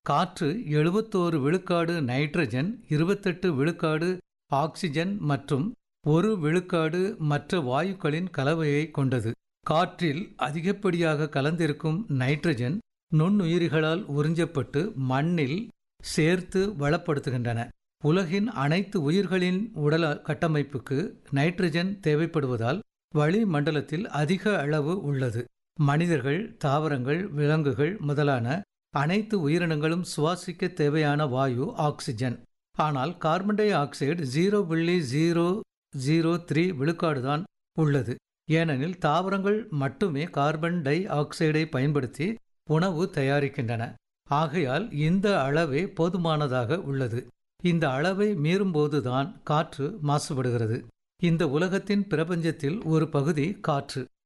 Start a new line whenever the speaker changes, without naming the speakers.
காற்று எழுபத்தோரு விழுக்காடு நைட்ரஜன் இருபத்தெட்டு விழுக்காடு ஆக்சிஜன் மற்றும் ஒரு விழுக்காடு மற்ற வாயுக்களின் கலவையை கொண்டது காற்றில் அதிகப்படியாக கலந்திருக்கும் நைட்ரஜன் நுண்ணுயிரிகளால் உறிஞ்சப்பட்டு மண்ணில் சேர்த்து வளப்படுத்துகின்றன உலகின் அனைத்து உயிர்களின் உடல் கட்டமைப்புக்கு நைட்ரஜன் தேவைப்படுவதால் வளிமண்டலத்தில் அதிக அளவு உள்ளது மனிதர்கள் தாவரங்கள் விலங்குகள் முதலான அனைத்து உயிரினங்களும் சுவாசிக்க தேவையான வாயு ஆக்சிஜன் ஆனால் கார்பன் டை ஆக்சைடு ஜீரோ புள்ளி ஜீரோ ஜீரோ த்ரீ விழுக்காடுதான் உள்ளது ஏனெனில் தாவரங்கள் மட்டுமே கார்பன் டை ஆக்சைடை பயன்படுத்தி உணவு தயாரிக்கின்றன ஆகையால் இந்த அளவே போதுமானதாக உள்ளது இந்த அளவை மீறும்போதுதான் காற்று மாசுபடுகிறது இந்த உலகத்தின் பிரபஞ்சத்தில் ஒரு பகுதி காற்று